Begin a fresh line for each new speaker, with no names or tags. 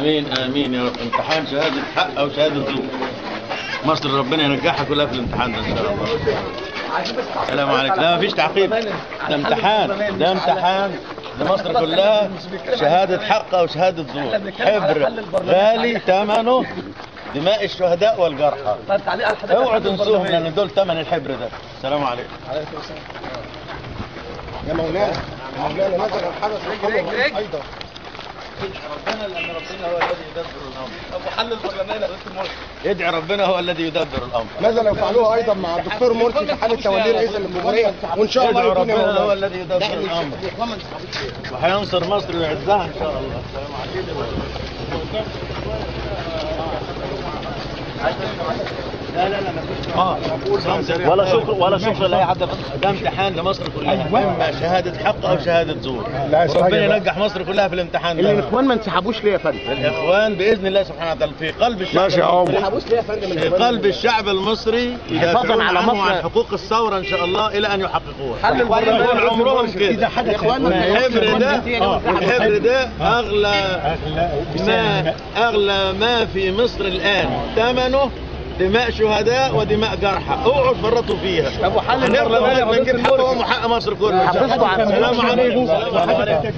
امين امين يا رب امتحان شهاده حق او شهاده زور مصر ربنا ينجحها كلها في الامتحان ده ان شاء الله السلام عليكم لا مفيش تعقيب ده امتحان ده امتحان لمصر كلها شهادة حق أو شهادة زور حبر غالي ثمنه دماء الشهداء والجرحى
طيب تعليق على حضرتك
اوعوا تنسوهم لأن دول ثمن الحبر ده السلام عليكم
يا مولانا يا مولانا نزل الحدث الخمر ايضا
ربنا لأن ربنا هو الذي يدبر الأمر
ابو حل البرلمان يا رئيس الملك
يدعي ربنا هو الذي يدبر الأمر
ماذا لو فعلوها ايضا مع الدكتور مرسي في حاله توليه رئيس الجمهوريه وان شاء الله
يدعو
يكون يا
ربنا هو
مولانا
الذي يدبر الأمر وهينصر مصر ويعزها إن شاء الله السلام عليكم لا لا لا مفيش اه ولا شكر ولا شكر لاي حد ده امتحان لمصر كلها اما شهاده حق او شهاده زور
لا، سؤال
ربنا
يا بقى.
ينجح مصر كلها في الامتحان ده
الاخوان ما انسحبوش ليه يا فندم
الاخوان باذن الله سبحانه وتعالى في قلب الشعب
ماشي يا عمر.
المصري-
انسحبوش ليه يا فندم
في قلب الشعب المصري يدافعون
على
عنه
مصر.
عن حقوق الثوره ان شاء الله الى ان يحققوها
حل البرلمان
طول
يا
عمرهم
رئيس
كده والحبر ده والحبر ده اغلى ما اغلى ما في مصر الان ثمنه دماء شهداء ودماء جرحى اوعوا تفرطوا فيها
طب وحل
هنقدر
البرلمان يا
لغايه ما
رئيس
نجيب
الملك.
حقهم وحق مصر كلها
حافظكم على
السلام عليكم